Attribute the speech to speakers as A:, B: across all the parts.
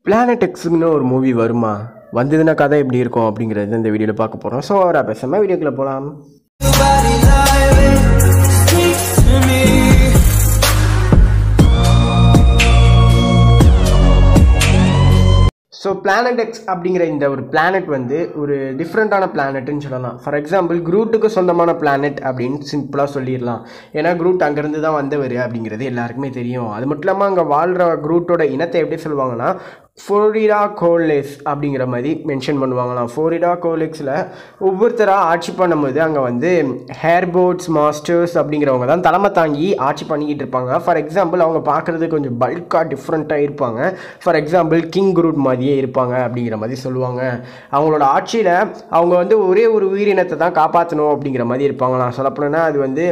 A: Planet எக்ஸுன்னு ஒரு movie வருமா வந்ததுன்னா கதை எப்படி இருக்கும் அப்படிங்கிறது இந்த வீடியோவில் பார்க்க போகிறோம் ஸோ ஒரு பேசாமல் வீடியோக்குள்ளே போகலாம்
B: Nobody lying, speak to me.
A: So planet X அப்படிங்கிற இந்த ஒரு பிளானட் வந்து ஒரு டிஃப்ரெண்ட்டான பிளானட்னு சொல்லலாம் ஃபார் எக்ஸாம்பிள் குரூட்டுக்கு சொந்தமான பிளானட் அப்படின்னு சிம்பிளாக சொல்லிடலாம் ஏன்னா குரூட் அங்கேருந்து தான் வந்தவர் அப்படிங்கிறது எல்லாருக்குமே தெரியும் அது மட்டும் இல்லாமல் அங்கே வாழ்கிற குரூட்டோட இனத்தை எப்படி சொல்லுவாங்கன்னா ஃபோரிடா கோலேஸ் அப்படிங்கிற மாதிரி மென்ஷன் பண்ணுவாங்களாம் ஃபோரிடா கோலெக்ஸில் ஒவ்வொருத்தராக ஆட்சி பண்ணும்போது அங்கே வந்து ஹேர்போட்ஸ் மாஸ்டர்ஸ் அப்படிங்கிறவங்க தான் தலைமை தாங்கி ஆட்சி பண்ணிக்கிட்டு இருப்பாங்க ஃபார் எக்ஸாம்பிள் அவங்க பார்க்குறது கொஞ்சம் பல்காக டிஃப்ரெண்ட்டாக இருப்பாங்க ஃபார் எக்ஸாம்பிள் கிங் குரூட் மாதிரியே இருப்பாங்க அப்படிங்கிற மாதிரி சொல்லுவாங்க அவங்களோட ஆட்சியில் அவங்க வந்து ஒரே ஒரு உயிரினத்தை தான் காப்பாற்றணும் அப்படிங்கிற மாதிரி இருப்பாங்களாம் சொல்லப்போனால் அது வந்து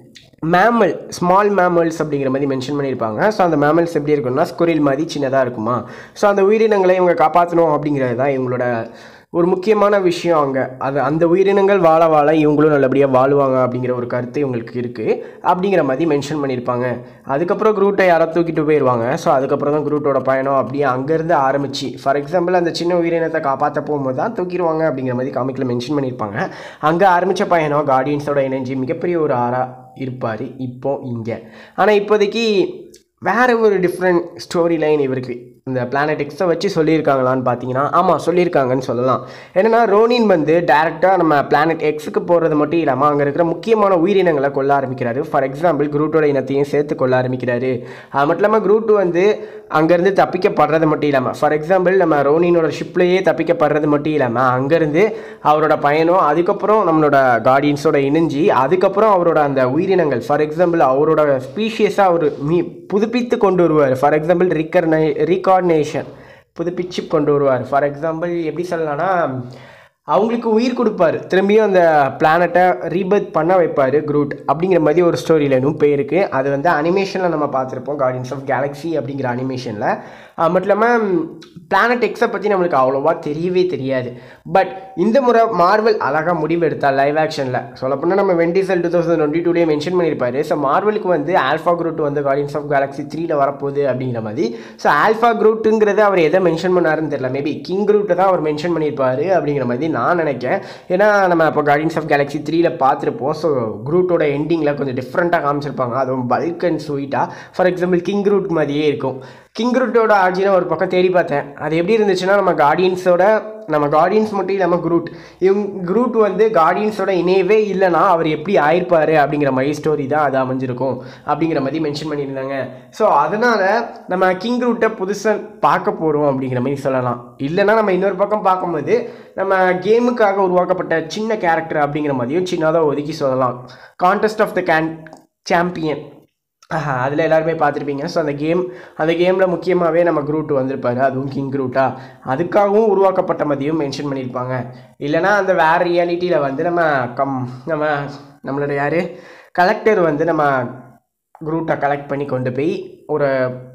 A: மேமல் ஸ்மால் மேமல்ஸ் அப்படிங்கிற மாதிரி மென்ஷன் பண்ணியிருப்பாங்க ஸோ அந்த மேமல்ஸ் எப்படி இருக்கும்னா ஸ்குரில் மாதிரி சின்னதாக இருக்குமா ஸோ அந்த உயிரினங்களை இவங்க காப்பாற்றணும் அப்படிங்கிறது தான் இவங்களோட ஒரு முக்கியமான விஷயம் அங்கே அது அந்த உயிரினங்கள் வாழ வாழ இவங்களும் நல்லபடியாக வாழுவாங்க அப்படிங்கிற ஒரு கருத்து இவங்களுக்கு இருக்குது அப்படிங்கிற மாதிரி மென்ஷன் பண்ணியிருப்பாங்க அதுக்கப்புறம் குரூட்டை யாரோ தூக்கிட்டு போயிடுவாங்க ஸோ அதுக்கப்புறம் தான் குரூட்டோட பயணம் அப்படியே அங்கேருந்து ஆரம்பிச்சு ஃபார் எக்ஸாம்பிள் அந்த சின்ன உயிரினத்தை காப்பாற்ற போகும்போது தான் தூக்கிடுவாங்க அப்படிங்கிற மாதிரி காமிக்கில் மென்ஷன் பண்ணியிருப்பாங்க அங்கே ஆரம்பித்த பயணம் கார்டியன்ஸோட இணைஞ்சு மிகப்பெரிய ஒரு ஆறாக இருப்பார் இப்போ இங்கே ஆனால் இப்போதைக்கு வேறு ஒரு டிஃப்ரெண்ட் ஸ்டோரி லைன் இவருக்கு இந்த பிளானட் எக்ஸை வச்சு சொல்லியிருக்காங்களான்னு பார்த்தீங்கன்னா ஆமாம் சொல்லியிருக்காங்கன்னு சொல்லலாம் என்னென்னா ரோனின் வந்து டேரெக்டாக நம்ம பிளானட் எக்ஸுக்கு போகிறது மட்டும் இல்லாமல் அங்கே இருக்கிற முக்கியமான உயிரினங்களை கொல்ல ஆரம்பிக்கிறாரு ஃபார் எக்ஸாம்பிள் குரூட்டோட இனத்தையும் சேர்த்து கொள்ள ஆரம்பிக்கிறாரு அது மட்டும் இல்லாமல் குரூட் வந்து அங்கேருந்து தப்பிக்கப்படுறது மட்டும் இல்லாமல் ஃபார் எக்ஸாம்பிள் நம்ம ரோனினோட ஷிப்லேயே தப்பிக்கப்படுறது மட்டும் இல்லாமல் அங்கேருந்து அவரோட பயணம் அதுக்கப்புறம் நம்மளோட கார்டியன்ஸோட இணைஞ்சி அதுக்கப்புறம் அவரோட அந்த உயிரினங்கள் ஃபார் எக்ஸாம்பிள் அவரோட ஸ்பீஷியஸாக அவர் மீ புதுப்பித்து கொண்டு வருவார் ஃபார் எக்ஸாம்பிள் ரீகர்னை ரீகார்டினேஷன் புதுப்பிச்சு கொண்டு வருவார் ஃபார் எக்ஸாம்பிள் எப்படி சொல்லலாம்னா அவங்களுக்கு உயிர் கொடுப்பாரு திரும்பியும் அந்த பிளானட்டை ரீபர்த் பண்ண வைப்பார் குரூட் அப்படிங்கிற மாதிரி ஒரு ஸ்டோரி லைனும் போயிருக்கு அது வந்து அனிமேஷனில் நம்ம பார்த்துருப்போம் கார்டியன்ஸ் ஆஃப் கேலக்ஸி அப்படிங்கிற அனிமேஷனில் அது மட்டும் இல்லாமல் பிளானட் எக்ஸை பற்றி நம்மளுக்கு அவ்வளோவா தெரியவே தெரியாது பட் இந்த முறை மார்வல் அழகாக முடிவெடுத்தா லைவ் ஆக்ஷனில் சொல்லப்போனால் நம்ம வெண்டிசல் டூ தௌசண்ட் டுவெண்ட்டி டூலேயே மென்ஷன் பண்ணியிருப்பாரு ஸோ மார்வலுக்கு வந்து ஆல்ஃபா குரூட் வந்து கார்டியன்ஸ் ஆஃப் கேலக்ஸி த்ரீல வரப்போகுது அப்படிங்கிற மாதிரி ஸோ ஆல்ஃபா குரூட்டுங்கிறது அவர் எதை மென்ஷன் பண்ணாருன்னு தெரியல மேபி கிங் குரூட்டை தான் அவர் மென்ஷன் பண்ணியிருப்பாரு அப்படிங்கிற மாதிரி நான் நினைக்கிறேன் ஏன்னா நம்ம இப்போ கார்டியன்ஸ் ஆஃப் கேலக்ஸி த்ரீல பார்த்துருப்போம் ஸோ குரூட்டோட எண்டிங்கில் கொஞ்சம் டிஃப்ரெண்ட்டாக காமிச்சிருப்பாங்க அதுவும் பல்க் அண்ட் ஸ்வீட்டாக ஃபார் எக்ஸாம்பிள் கிங் குரூட் மாதிரியே இருக்கும் கிங் குரூட்டோட ஆர்ஜினை ஒரு பக்கம் தேடி பார்த்தேன் அது எப்படி இருந்துச்சுன்னா நம்ம கார்டியன்ஸோட நம்ம கார்டியன்ஸ் மட்டும் இல்லாமல் குரூட் இவங்க குரூட் வந்து கார்டியன்ஸோட இணையவே இல்லைனா அவர் எப்படி ஆயிருப்பார் அப்படிங்கிற மாதிரி ஸ்டோரி தான் அது அமைஞ்சிருக்கும் அப்படிங்கிற மாதிரி மென்ஷன் பண்ணியிருந்தாங்க ஸோ அதனால் நம்ம கிங் ரூட்டை புதுசாக பார்க்க போகிறோம் அப்படிங்கிற மாதிரி சொல்லலாம் இல்லைனா நம்ம இன்னொரு பக்கம் பார்க்கும்போது நம்ம கேமுக்காக உருவாக்கப்பட்ட சின்ன கேரக்டர் அப்படிங்கிற மாதிரியும் சின்னதாக ஒதுக்கி சொல்லலாம் contest of the can champion அதில் எல்லாருமே பார்த்துருப்பீங்க ஸோ அந்த கேம் அந்த கேமில் முக்கியமாகவே நம்ம குரூட் வந்திருப்பாரு அதுவும் கிங் குரூட்டா அதுக்காகவும் உருவாக்கப்பட்ட மதியம் மென்ஷன் பண்ணியிருப்பாங்க இல்லைனா அந்த வேறு ரியாலிட்டியில் வந்து நம்ம கம் நம்ம நம்மளோட யார் கலெக்டர் வந்து நம்ம குரூட்டை கலெக்ட் பண்ணி கொண்டு போய் ஒரு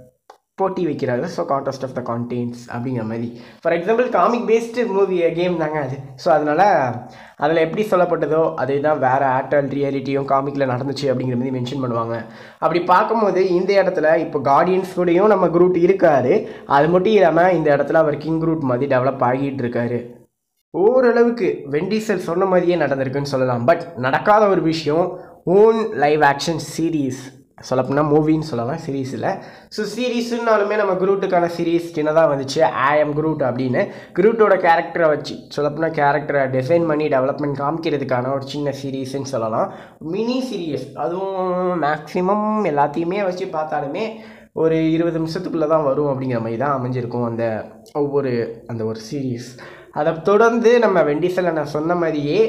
A: போட்டி வைக்கிறாரு so contest of the contents அப்படிங்கிற மாதிரி for example comic based movie game தாங்க அது ஸோ அதனால் அதில் எப்படி சொல்லப்பட்டதோ அதே தான் வேறு ஆர்டல் ரியாலிட்டியும் காமிக்கில் நடந்துச்சு அப்படிங்கிற மாதிரி மென்ஷன் பண்ணுவாங்க அப்படி பார்க்கும்போது இந்த இடத்துல இப்போ கார்டியன்ஸ் கூடயும் நம்ம குரூட் இருக்காரு அது மட்டும் இல்லாமல் இந்த இடத்துல அவர் கிங் குரூட் மாதிரி டெவலப் ஆகிட்டு இருக்காரு ஓரளவுக்கு வெண்டிசல் சொன்ன மாதிரியே நடந்திருக்குன்னு சொல்லலாம் பட் நடக்காத ஒரு விஷயம் ஓன் லைவ் ஆக்ஷன் சீரீஸ் சொல்லப்போனால் மூவின்னு சொல்லலாம் சீரீஸில் ஸோ சீரீஸ்னாலுமே நம்ம குரூட்டுக்கான சீரீஸ் சின்னதாக வந்துச்சு ஐ எம் குரூட் அப்படின்னு குரூட்டோட கேரக்டரை வச்சு சொல்லப்போனால் கேரக்டரை டிசைன் பண்ணி டெவலப்மெண்ட் காமிக்கிறதுக்கான ஒரு சின்ன சீரீஸ்ன்னு சொல்லலாம் மினி சீரியஸ் அதுவும் மேக்ஸிமம் எல்லாத்தையுமே வச்சு பார்த்தாலுமே ஒரு இருபது நிமிஷத்துக்குள்ளே தான் வரும் அப்படிங்கிற மாதிரி தான் அமைஞ்சிருக்கும் அந்த ஒவ்வொரு அந்த ஒரு சீரீஸ் அதை தொடர்ந்து நம்ம வெண்டிசலில் நான் சொன்ன மாதிரியே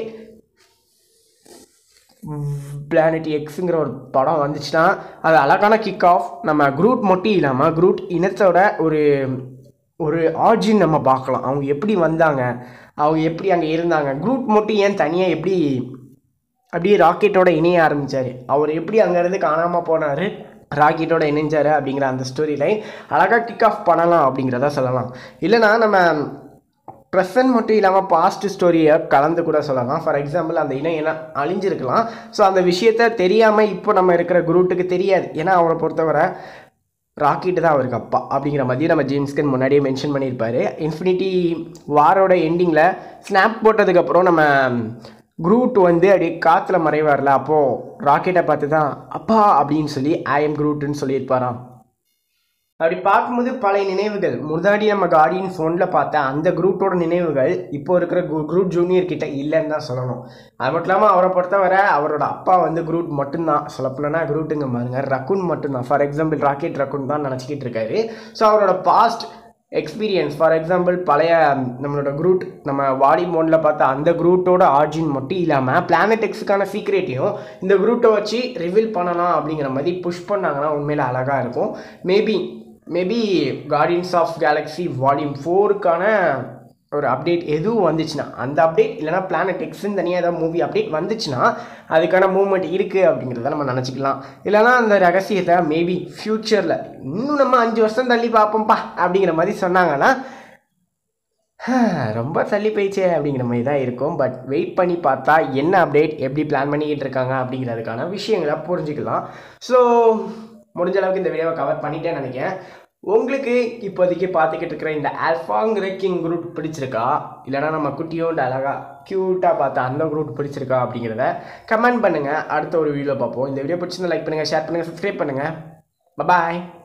A: பிளானட் எக்ஸுங்கிற ஒரு படம் வந்துச்சுன்னா அது அழகான கிக் ஆஃப் நம்ம குரூட் மட்டும் இல்லாமல் குரூட் இனத்தோட ஒரு ஒரு ஆர்ஜின் நம்ம பார்க்கலாம் அவங்க எப்படி வந்தாங்க அவங்க எப்படி அங்கே இருந்தாங்க குரூட் மட்டும் ஏன் தனியாக எப்படி அப்படியே ராக்கெட்டோட இணைய ஆரம்பித்தார் அவர் எப்படி அங்கேருந்து காணாமல் போனார் ராக்கெட்டோட இணைஞ்சார் அப்படிங்கிற அந்த ஸ்டோரி லைன் அழகாக கிக் ஆஃப் பண்ணலாம் அப்படிங்கிறத சொல்லலாம் இல்லைனா நம்ம ப்ரெசன்ட் மட்டும் இல்லாமல் பாஸ்ட் ஸ்டோரியை கலந்து கூட சொல்லலாம் ஃபார் எக்ஸாம்பிள் அந்த இனம் என்ன அழிஞ்சிருக்கலாம் ஸோ அந்த விஷயத்த தெரியாமல் இப்போ நம்ம இருக்கிற குரூட்டுக்கு தெரியாது ஏன்னா அவரை பொறுத்தவரை ராக்கெட்டு தான் அவருக்கு அப்பா அப்படிங்கிற மாதிரி நம்ம ஜேம்ஸ்கன் முன்னாடியே மென்ஷன் பண்ணியிருப்பாரு இன்ஃபினிட்டி வாரோட எண்டிங்கில் ஸ்னாப் போட்டதுக்கப்புறம் நம்ம குரூட் வந்து அப்படியே காற்றுல மறைவார்ல அப்போது ராக்கெட்டை பார்த்து தான் அப்பா அப்படின்னு சொல்லி ஐ எம் குரூட்டுன்னு சொல்லியிருப்பாராம் அப்படி பார்க்கும்போது பழைய நினைவுகள் முன்னாடி நம்ம கார்டியன் ஃபோனில் பார்த்த அந்த குரூட்டோட நினைவுகள் இப்போ இருக்கிற குரூ- குரூட் ஜூனியர் கிட்ட இல்லைன்னு தான் சொல்லணும் அது மட்டும் இல்லாமல் அவரை பொறுத்தவரை அவரோட அப்பா வந்து குரூட் மட்டும்தான் சொல்லப்போனா குரூட்டுங்க பாருங்க ரக்குன் மட்டும்தான் ஃபார் எக்ஸாம்பிள் ராக்கெட் ரக்குன் தான் நினச்சிக்கிட்டு இருக்காரு ஸோ அவரோட பாஸ்ட் எக்ஸ்பீரியன்ஸ் ஃபார் எக்ஸாம்பிள் பழைய நம்மளோட குரூட் நம்ம வாடி மோனில் பார்த்த அந்த குரூட்டோட ஆர்ஜின் மட்டும் இல்லாமல் பிளானட் எக்ஸுக்கான சீக்ரெட்டையும் இந்த குரூட்டை வச்சு ரிவீல் பண்ணலாம் அப்படிங்கிற மாதிரி புஷ் பண்ணாங்கன்னா உண்மையில் அழகாக இருக்கும் maybe maybe Guardians of Galaxy volume ஃபோருக்கான ஒரு அப்டேட் எதுவும் வந்துச்சுன்னா அந்த அப்டேட் இல்லைனா பிளானட் எக்ஸ்ன்னு தனியாக ஏதாவது மூவி அப்டேட் வந்துச்சுன்னா அதுக்கான மூவ்மெண்ட் இருக்குது அப்படிங்கிறத நம்ம நினச்சிக்கலாம் இல்லைனா அந்த ரகசியத்தை மேபி ஃப்யூச்சரில் இன்னும் நம்ம அஞ்சு வருஷம் தள்ளி பார்ப்போம்ப்பா அப்படிங்கிற மாதிரி சொன்னாங்கன்னா ரொம்ப தள்ளி போயிடுச்சே அப்படிங்கிற மாதிரி தான் இருக்கும் பட் வெயிட் பண்ணி பார்த்தா என்ன அப்டேட் எப்படி பிளான் பண்ணிக்கிட்டு இருக்காங்க அப்படிங்கிறதுக்கான விஷயங்களை புரிஞ்சுக்கலாம் ஸோ முடிஞ்ச அளவுக்கு இந்த வீடியோவை கவர் பண்ணிட்டேன்னு நினைக்கிறேன் உங்களுக்கு இப்போதைக்கு பார்த்துக்கிட்டு இருக்கிற இந்த ஆல்ஃபாங்கிற கிங் குரூட் பிடிச்சிருக்கா இல்லைனா நம்ம குட்டியோண்டு அழகா க்யூட்டாக பார்த்த அந்த குரூட் பிடிச்சிருக்கா அப்படிங்கிறத கமெண்ட் பண்ணுங்கள் அடுத்த ஒரு வீடியோ பார்ப்போம் இந்த வீடியோ பிடிச்சிருந்தா லைக் பண்ணுங்கள் ஷேர் பண்ணுங்கள் சப்ஸ்கிரைப் பண்ணுங்கள் பாய்